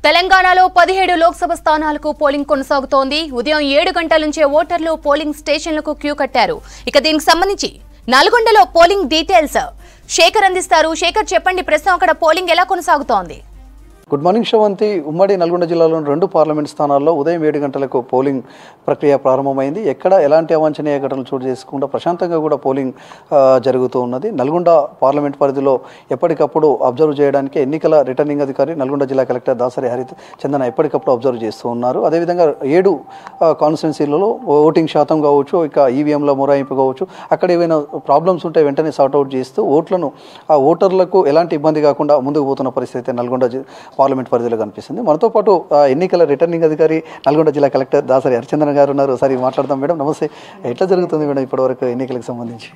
తెలంగాణలో పదిహేడు లోక్సభ స్థానాలకు పోలింగ్ కొనసాగుతోంది ఉదయం ఏడు గంటల నుంచే ఓటర్లు పోలింగ్ స్టేషన్లకు క్యూ కట్టారు ఇక దీనికి సంబంధించి నల్గొండలో పోలింగ్ డీటెయిల్స్ శేఖర్ అందిస్తారు శేఖర్ చెప్పండి ప్రస్తుతం అక్కడ పోలింగ్ ఎలా కొనసాగుతోంది గుడ్ మార్నింగ్ శవంతి ఉమ్మడి నల్గొండ జిల్లాలోని రెండు పార్లమెంట్ స్థానాల్లో ఉదయం ఏడు గంటలకు పోలింగ్ ప్రక్రియ ప్రారంభమైంది ఎక్కడ ఎలాంటి అవాంఛనీయ ఘటనలు చోటు చేసుకుండా ప్రశాంతంగా కూడా పోలింగ్ ఆ, జరుగుతూ ఉన్నది నల్గొండ పార్లమెంట్ పరిధిలో ఎప్పటికప్పుడు అబ్జర్వ్ చేయడానికి ఎన్నికల రిటర్నింగ్ అధికారి నల్గొండ జిల్లా కలెక్టర్ దాసరి హరిత్ చందన ఎప్పటికప్పుడు అబ్జర్వ్ చేస్తూ ఉన్నారు అదేవిధంగా ఏడు కాన్స్టిట్యున్సీలలో ఓటింగ్ శాతం కావచ్చు ఇక ఈవీఎంల మొరాయింపు కావచ్చు అక్కడ ఏవైనా ప్రాబ్లమ్స్ ఉంటే వెంటనే సార్ట్అవుట్ చేస్తూ ఓట్లను ఆ ఓటర్లకు ఎలాంటి ఇబ్బంది కాకుండా ముందుకు పోతున్న పరిస్థితి అయితే నల్గొండ జి- పార్లమెంట్ పరిధిలో కనిపిస్తుంది మనతో పాటు ఆ, ఎన్నికల రిటర్నింగ్ అధికారి నల్గొండ జిల్లా కలెక్టర్ దాసరి హరిచంద్రన్ గారు ఉన్నారు ఒకసారి మాట్లాడదాం మేడం నమస్తే ఎట్లా జరుగుతుంది మేడం ఇప్పటివరకు ఎన్నికలకు సంబంధించి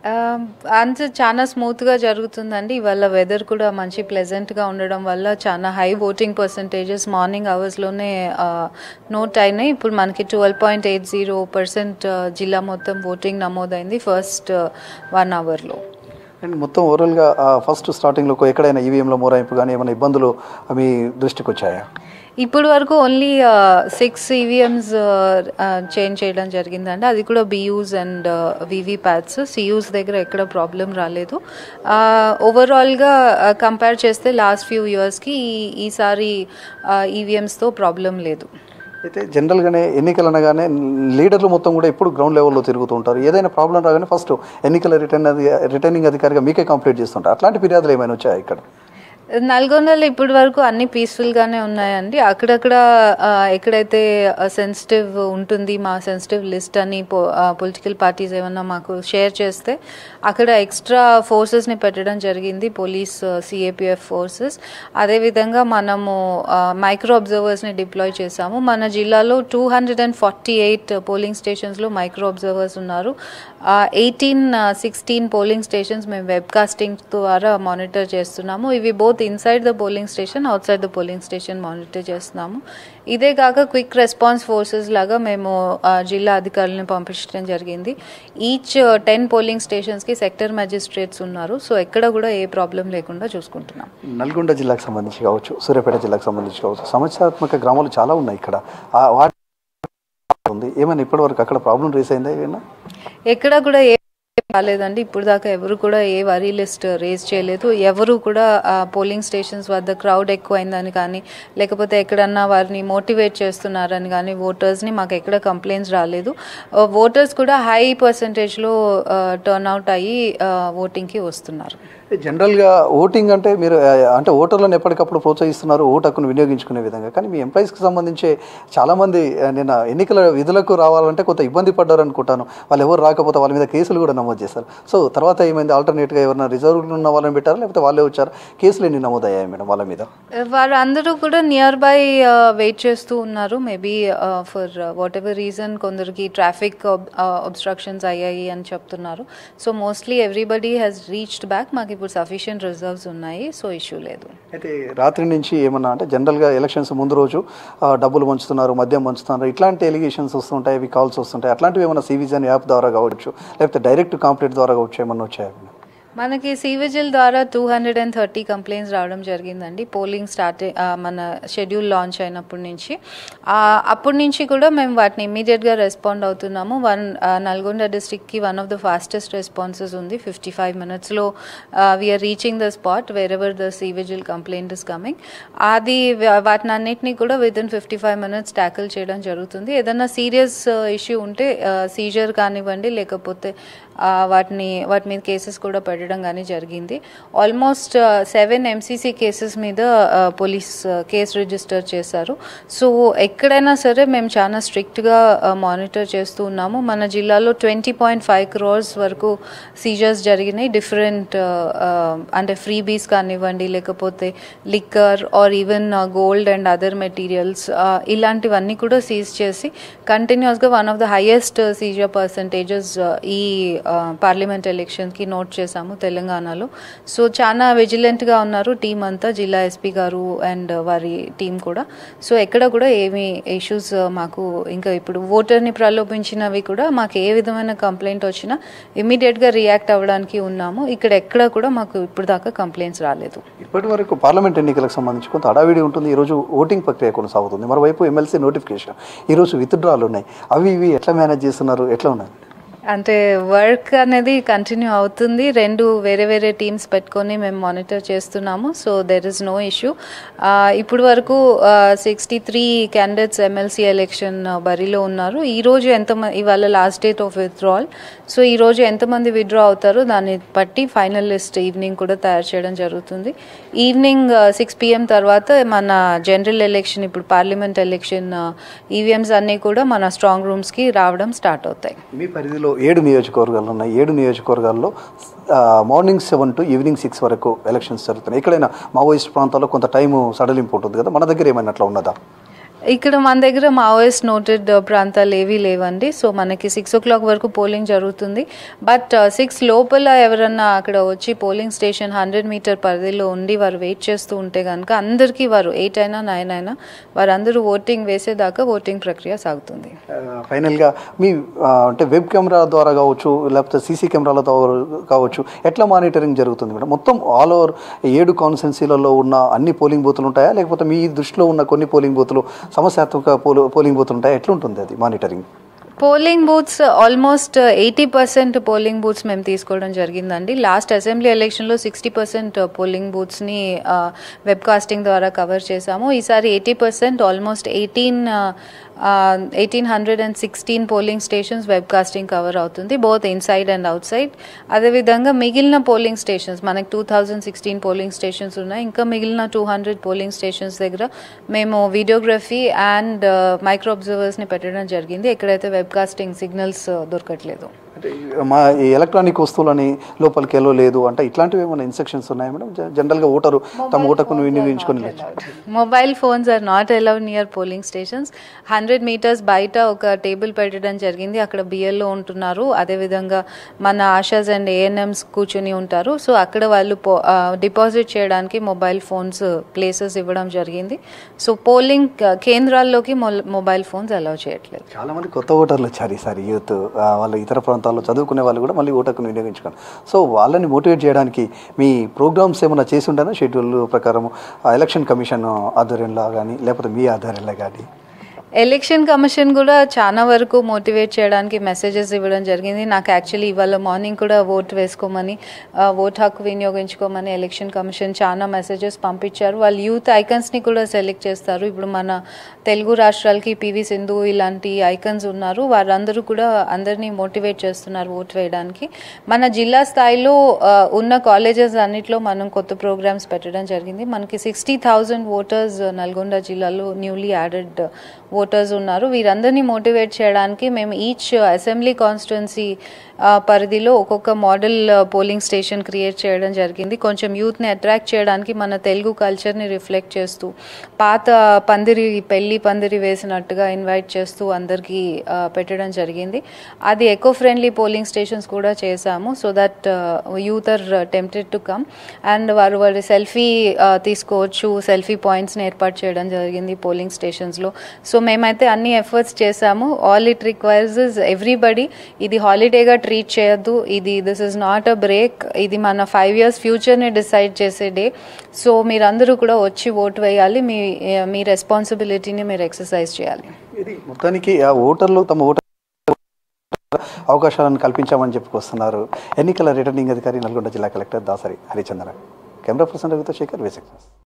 అంత చాలా స్మూత్గా జరుగుతుందండి ఇవాళ వెదర్ కూడా మంచి ప్లెజెంట్గా ఉండడం వల్ల చాలా హై ఓటింగ్ పర్సంటేజెస్ మార్నింగ్ అవర్స్లోనే నోట్ అయినాయి ఇప్పుడు మనకి twelve point eight zero percent జిల్లా మొత్తం ఓటింగ్ నమోదైంది ఫస్ట్ వన్ అవర్లో అండ్ మొత్తం ఓవరాల్గా ఫస్ట్ స్టార్టింగ్లో ఎక్కడైనా ఈవీఎంల మొరాయింపు కానీ ఏమైనా ఇబ్బందులు మీ దృష్టికి వచ్చాయా ఇప్పుడు వరకు ఓన్లీ సిక్స్ ఈవీఎంస్ చేంజ్ చేయడం జరిగిందండి అది కూడా బియూస్ అండ్ వివి ప్యాడ్స్ సియూస్ దగ్గర ఎక్కడ ప్రాబ్లం రాలేదు ఓవరాల్గా కంపేర్ చేస్తే లాస్ట్ ఫ్యూ ఇయర్స్కి ఈసారి ఈవీఎంస్తో ప్రాబ్లం లేదు అయితే జనరల్గానే ఎన్నికలు అనగానే లీడర్లు మొత్తం కూడా ఎప్పుడు గ్రౌండ్ లెవెల్లో తిరుగుతూ ఉంటారు ఏదైనా ప్రాబ్లం రాగానే ఫస్ట్ ఎన్నికల రిటర్న్ రిటర్నింగ్ అధికారిగా మీకే కంప్లీట్ చేస్తుంటారు అట్లాంటి ఫిర్యాదులు ఏమైనా వచ్చాయా ఇక్కడ నల్గొండలో ఇప్పటి వరకు అన్ని పీస్ఫుల్గానే ఉన్నాయండి అక్కడక్కడ ఆ, ఎక్కడైతే సెన్సిటివ్ ఉంటుంది మా సెన్సిటివ్ లిస్ట్ అని పొలిటికల్ పార్టీస్ ఏమన్నా మాకు షేర్ చేస్తే అక్కడ ఎక్స్ట్రా ఫోర్సెస్ని పెట్టడం జరిగింది పోలీస్ సిఏపిఎఫ్ ఫోర్సెస్ అదేవిధంగా మనము మైక్రో అబ్జర్వర్స్ని డిప్లాయ్ చేశాము మన జిల్లాలో two hundred and forty eight polling స్టేషన్స్లో మైక్రో అబ్జర్వర్స్ ఉన్నారు ఎయిటీన్ సిక్స్టీన్ పోలింగ్ స్టేషన్స్ మేము వెబ్కాస్టింగ్ ద్వారా మానిటర్ చేస్తున్నాము ఇవి both inside the polling station outside the polling station monitor చేస్తున్నాము ఇదే కాక క్విక్ రెస్పాన్స్ ఫోర్సెస్ లాగా మేము ఆ, జిల్లా అధికారులను పంపించడం జరిగింది ఈచ్ టెన్ పోలింగ్ స్టేషన్స్కి సెక్టర్ మెజిస్ట్రేట్స్ ఉన్నారు సో ఎక్కడ కూడా ఏ ప్రాబ్లం లేకుండా చూసుకుంటున్నాం నల్గొండ జిల్లాకు సంబంధించి కావచ్చు సూర్యాపేట జిల్లాకు సంబంధించి కావచ్చు సమస్యాత్మక గ్రామాలు చాలా ఉన్నాయి ఇక్కడ ఆ వాటి ఉంది ఏమైనా ఇప్పటివరకు అక్కడ ప్రాబ్లం రేస్ అయిందా ఏమైనా ఎక్కడ కూడా ఏ కాలేదండి ఇప్పుడు దాకా ఎవరు కూడా ఏ వరీ లిస్ట్ రేజ్ చేయలేదు ఎవరు కూడా పోలింగ్ స్టేషన్స్ వద్ద క్రౌడ్ ఎక్కువైందని కానీ లేకపోతే ఎక్కడన్నా వారిని మోటివేట్ చేస్తున్నారని కానీ ఓటర్స్ని మాకు ఎక్కడ కంప్లైంట్స్ రాలేదు ఓటర్స్ కూడా హై పర్సంటేజ్లో టర్న్ అవుట్ అయ్యి ఓటింగ్కి వస్తున్నారు జనరల్గా ఓటింగ్ అంటే మీరు ఆ, అంటే ఓటర్లను ఎప్పటికప్పుడు ప్రోత్సహిస్తున్నారు ఓటు హక్కును వినియోగించుకునే విధంగా కానీ మీ ఎంప్లాయీస్కి సంబంధించి చాలామంది ఆ, నిన్న ఎన్నికల విధులకు రావాలంటే కొంత ఇబ్బంది పడ్డారు అనుకుంటాను వాళ్ళు ఎవరు రాకపోతే వాళ్ళ మీద కేసులు కూడా నమోదు చేశారు సో తర్వాత ఏమైంది ఆల్టర్నేట్గా ఎవరైనా రిజర్వ్లు ఉన్న వాళ్ళని పెట్టారా లేకపోతే వాళ్ళే వచ్చారు కేసులు ఎన్ని నమోదయ్యాయి మేడం వాళ్ళ మీద వారు అందరూ కూడా నియర్ బై వెయిట్ చేస్తూ ఉన్నారు maybe for whatever reason కొందరికి ట్రాఫిక్ అబ్స్ట్రక్షన్స్ అయ్యాయి అని చెప్తున్నారు so mostly everybody has reached back మాకు ఇప్పుడు సఫిషియంట్ రిజర్వ్స్ ఉన్నాయి సో ఇష్యూ లేదు అయితే రాత్రి నుంచి ఏమన్నా అంటే జనరల్గా ఎలక్షన్స్ ముందు రోజు ఆ, డబ్బులు పంచుతున్నారు మద్యం పంచుతున్నారు ఇట్లాంటి ఎలిగేషన్స్ వస్తుంటాయి అవి కాల్స్ వస్తుంటాయి అట్లాంటివి ఏమైనా సివిజన్ యాప్ ద్వారా కావచ్చు లేకపోతే డైరెక్ట్ కాంప్లీట్ ద్వారా కావచ్చు ఏమన్నా వచ్చాయి మనకి సివిజిల్ ద్వారా two hundred and thirty complaints రావడం జరిగిందండి పోలింగ్ స్టార్ట్ మన షెడ్యూల్ లాంచ్ అయినప్పటి నుంచి ఆ, అప్పటి నుంచి కూడా మేము వాటిని ఇమీడియట్గా రెస్పాండ్ అవుతున్నాము వన్ నల్గొండ డిస్ట్రిక్ట్కి one of the fastest responses ఉంది ఫిఫ్టీ ఫైవ్ మినిట్స్లో we're reaching the spot wherever the cVIGIL complaint is coming అది వా- వాటిని అన్నిటినీ కూడా within fifty five minutes tackle చేయడం జరుగుతుంది ఏదైనా సీరియస్ ఇష్యూ ఉంటే సీజర్ కానివ్వండి లేకపోతే ఆ, వాటిని వాటి మీద కేసెస్ కూడా పెట్టడం కానీ జరిగింది ఆల్మోస్ట్ సెవెన్ ఎంసీసీ కేసెస్ మీద పోలీస్ కేసు రిజిస్టర్ చేశారు సో ఎక్కడైనా సరే మేము చాలా స్ట్రిక్ట్గా మానిటర్ చేస్తూ ఉన్నాము మన జిల్లాలో ట్వంటీ పాయింట్ ఫైవ్ క్రోర్స్ వరకు సీజర్స్ జరిగినాయి డిఫరెంట్ అంటే ఫ్రీ బీస్ కానివ్వండి లేకపోతే liquor or even gold and other materials ఇలాంటివన్నీ కూడా సీజ్ చేసి కంటిన్యూస్గా one of the highest seizure percentages ఈ పార్లమెంట్ ఎలక్షన్కి నోట్ చేశాము చేస్తున్నాము తెలంగాణలో సో చాలా విజిలెంట్గా ఉన్నారు టీం అంతా జిల్లా ఎస్పీ గారు అండ్ వారి టీం కూడా సో ఎక్కడ కూడా ఏమీ ఇష్యూస్ మాకు ఇంకా ఇప్పుడు ఓటర్ని ప్రలోభించినవి కూడా మాకు ఏ విధమైన కంప్లైంట్ వచ్చినా ఇమీడియట్గా రియాక్ట్ అవ్వడానికి ఉన్నాము ఇక్కడ ఎక్కడ కూడా మాకు ఇప్పుడు దాకా కంప్లైంట్స్ రాలేదు ఇప్పటి వరకు పార్లమెంట్ ఎన్నికలకు సంబంధించి కొంత హడావిడి ఉంటుంది ఈరోజు ఓటింగ్ ప్రక్రియ కొనసాగుతుంది మరోవైపు ఎమ్మెల్సీ నోటిఫికేషన్ ఈరోజు విత్డ్రాలు ఉన్నాయి అవి ఇవి ఎట్లా మేనేజ్ చేస్తున్నారు ఎట్లా ఉన్నాయి అంటే వర్క్ అనేది కంటిన్యూ అవుతుంది రెండు వేరే వేరే టీమ్స్ పెట్టుకొని మేము మానిటర్ చేస్తున్నాము so there is no issue ఇప్పుడు వరకు sixty three candidates MLC election బరిలో ఉన్నారు ఈ రోజు ఎంతమంది ఇవాళ last date of withdrawal so ఈ రోజు ఎంతమంది విత్డ్రా అవుతారో దాన్ని బట్టి ఫైనల్ లిస్ట్ ఈవినింగ్ కూడా తయారు చేయడం జరుగుతుంది ఈవినింగ్ సిక్స్ పిఎం తర్వాత మన జనరల్ ఎలక్షన్ ఇప్పుడు పార్లమెంట్ ఎలక్షన్ ఈవీఎంస్ అన్నీ కూడా మన స్ట్రాంగ్ రూమ్స్కి రావడం స్టార్ట్ అవుతాయి మీ పరిధిలో ఏడు నియోజకవర్గాలు ఉన్నాయి ఏడు నియోజకవర్గాల్లో ఆ, morning seven to evening six వరకు ఎలక్షన్స్ జరుగుతున్నాయి ఎక్కడైనా మావోయిస్ట్ ప్రాంతాల్లో కొంత టైం సడలింపు ఉంటుంది కదా మన దగ్గర ఏమైనా అట్లా ఉన్నదా ఇక్కడ మన దగ్గర మావోయిస్ట్ నోటెడ్ ప్రాంతాలు ఏవీ లేవండి సో మనకి సిక్స్ ఓ క్లాక్ వరకు పోలింగ్ జరుగుతుంది బట్ సిక్స్ లోపల ఎవరన్నా అక్కడ వచ్చి పోలింగ్ స్టేషన్ హండ్రెడ్ మీటర్ పరిధిలో ఉండి వారు వెయిట్ చేస్తూ ఉంటే కనుక అందరికీ వారు ఎయిట్ అయినా నైన్ అయినా వారందరూ ఓటింగ్ వేసేదాకా ఓటింగ్ ప్రక్రియ సాగుతుంది ఆ, ఫైనల్గా మీ ఆ, అంటే వెబ్ కెమెరా ద్వారా కావచ్చు లేకపోతే సీసీ కెమెరాల ద్వారా కావచ్చు ఎట్లా మానిటరింగ్ జరుగుతుంది మేడం మొత్తం ఆల్ ఓవర్ ఏడు కాన్స్టెన్సీలలో ఉన్న అన్ని పోలింగ్ బూతులు ఉంటాయా లేకపోతే మీ దృష్టిలో ఉన్న కొన్ని పోలింగ్ బూతులు సమస్యాత్మక పోలు పోలింగ్ బూతులు ఉంటాయా ఎట్లుంటుంది అది monitoring polling booths almost eighty percent polling booths మేము తీసుకోవడం జరిగిందండి లాస్ట్ అసెంబ్లీ ఎలక్షన్లో సిక్స్టీ పర్సెంట్ పోలింగ్ బూత్స్ని వెబ్ కాస్టింగ్ ద్వారా కవర్ చేశాము ఈసారి eighty percent almost eighteen eighteen hundred and sixteen polling stations webcasting cover అవుతుంది both inside and outside అదేవిధంగా మిగిలిన పోలింగ్ స్టేషన్స్ మనకి two thousand sixteen polling stations ఉన్నాయి ఇంకా మిగిలిన టూ హండ్రెడ్ పోలింగ్ స్టేషన్స్ దగ్గర మేము వీడియోగ్రఫీ అండ్ మైక్రో అబ్జర్వర్స్ని పెట్టడం జరిగింది ఎక్కడైతే వెబ్ కాస్టింగ్ సిగ్నల్స్ దొరకట్లేదు అంటే మా ఈ ఎలక్ట్రానిక్ వస్తువులని లోపలికి వెళ్ళలేదు అంటే ఇట్లాంటివి ఏమైనా ఇన్స్ట్రక్షన్స్ ఉన్నాయా మేడం జ- జనరల్గా ఓటరు తమ ఓటకును వినియోగించుకొని వెళ్ళచ్చు mobile phones are not allowed near polling stations hundred metres బయట ఒక టేబుల్ పెట్టడం జరిగింది అక్కడ బిఎల్ఓ ఉంటున్నారు అదేవిధంగా మన ఆశాస్ అండ్ ఏఎన్ఎంస్ కూర్చుని ఉంటారు సో అక్కడ వాళ్ళు డిపాజిట్ చేయడానికి మొబైల్ ఫోన్స్ ప్లేసెస్ ఇవ్వడం జరిగింది సో పోలింగ్ కేంద్రాల్లోకి మొబైల్ ఫోన్స్ అలౌ చేయట్లేదు చాలా మంది కొత్త ఓటర్లు వచ్చారు ఈసారి యూత్ ఆ, వాళ్ళ ఇతర ప్రాంతాల్లో చదువుకునే వాళ్ళు కూడా మళ్ళీ ఓటర్కు వినియోగించుకోండి సో వాళ్ళని మోటివేట్ చేయడానికి మీ ప్రోగ్రామ్స్ ఏమైనా చేసి ఉంటారా షెడ్యూల్ ప్రకారం ఆ ఎలక్షన్ కమిషన్ ఆధ్వర్యంలో కానీ లేకపోతే మీ ఆధ్వర్యంలో కానీ ఎలక్షన్ కమిషన్ కూడా చాలా వరకు మోటివేట్ చేయడానికి మెసేజెస్ ఇవ్వడం జరిగింది నాకు యాక్చువల్లీ ఇవాళ మార్నింగ్ కూడా ఓట్ వేసుకోమని ఆ, ఓట్ హక్కు వినియోగించుకోమని ఎలక్షన్ కమిషన్ చాలా మెసేజెస్ పంపించారు వాళ్ళు యూత్ ఐకన్స్ని కూడా సెలెక్ట్ చేస్తారు ఇప్పుడు మన తెలుగు రాష్ట్రాలకి పివి సింధు ఇలాంటి ఐకన్స్ ఉన్నారు వారందరూ కూడా అందరినీ మోటివేట్ చేస్తున్నారు ఓట్ వేయడానికి మన జిల్లా స్థాయిలో ఆ, ఉన్న కాలేజెస్ అన్నిట్లో మనం కొత్త ప్రోగ్రామ్స్ పెట్టడం జరిగింది మనకి సిక్స్టీ థౌజండ్ ఓటర్స్ నల్గొండ జిల్లాలో న్యూలీ యాడెడ్ ఓటర్స్ ఉన్నారు వీరందరినీ మోటివేట్ చేయడానికి మేము ఈచ్ అసెంబ్లీ కాన్స్టిట్యున్సీ పరిధిలో ఒక్కొక్క మోడల్ పోలింగ్ స్టేషన్ క్రియేట్ చేయడం జరిగింది కొంచెం యూత్ని అట్రాక్ట్ చేయడానికి మన తెలుగు కల్చర్ని రిఫ్లెక్ట్ చేస్తూ పాత పందిరి పెళ్లి పందిరి వేసినట్టుగా ఇన్వైట్ చేస్తూ అందరికీ ఆ, పెట్టడం జరిగింది అది ఎకో ఫ్రెండ్లీ పోలింగ్ స్టేషన్స్ కూడా చేశాము so that youth are tempted to come and వారు వారి సెల్ఫీ తీసుకోవచ్చు సెల్ఫీ పాయింట్స్ని ఏర్పాటు చేయడం జరిగింది పోలింగ్ స్టేషన్స్లో సో మేమైతే అన్ని ఎఫర్ట్స్ చేశాము all it requires is everybody ఇది హాలిడేగా ట్రీట్ చేయొద్దు ఇది this is not a break ఇది మన ఫైవ్ ఇయర్స్ ఫ్యూచర్ని డిసైడ్ చేసే డే సో మీరందరూ కూడా వచ్చి ఓటు వేయాలి మీ మీ రెస్పాన్సిబిలిటీని మీరు ఎక్సర్సైజ్ చేయాలి ఇది మొత్తానికి ఆ ఓటర్లు తమ ఓటర్ అవకాశాలను కల్పించామని చెప్పుకొస్తున్నారు ఎన్నికల రిటర్నింగ్ అధికారి నల్గొండ జిల్లా collector Dasari Harichandra camera person రవితో శేఖర్ విసిక్స్